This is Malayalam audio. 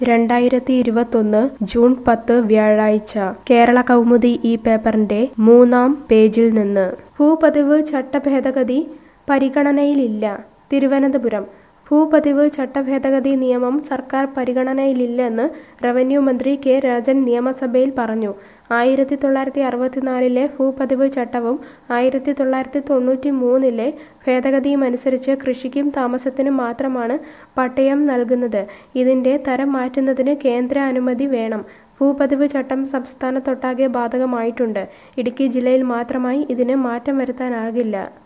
രണ്ടായിരത്തി ഇരുപത്തൊന്ന് ജൂൺ പത്ത് വ്യാഴാഴ്ച കേരള കൗമുദി ഈ പേപ്പറിന്റെ മൂന്നാം പേജിൽ നിന്ന് ഭൂപതിവ് ചട്ടഭേദഗതി പരിഗണനയിലില്ല തിരുവനന്തപുരം ഭൂപതിവ് ചട്ടഭേദഗതി നിയമം സർക്കാർ പരിഗണനയിലില്ലെന്ന് റവന്യൂ മന്ത്രി കെ രാജൻ നിയമസഭയിൽ പറഞ്ഞു ആയിരത്തി തൊള്ളായിരത്തി അറുപത്തിനാലിലെ ഭൂപതിവ് ചട്ടവും ആയിരത്തി തൊള്ളായിരത്തി തൊണ്ണൂറ്റി മൂന്നിലെ ഭേദഗതിയുമനുസരിച്ച് കൃഷിക്കും താമസത്തിനും മാത്രമാണ് പട്ടയം നൽകുന്നത് ഇതിന്റെ തരം മാറ്റുന്നതിന് കേന്ദ്ര അനുമതി വേണം ഭൂപതിവ് ചട്ടം സംസ്ഥാനത്തൊട്ടാകെ ബാധകമായിട്ടുണ്ട് ഇടുക്കി ജില്ലയിൽ മാത്രമായി ഇതിന് മാറ്റം വരുത്താനാകില്ല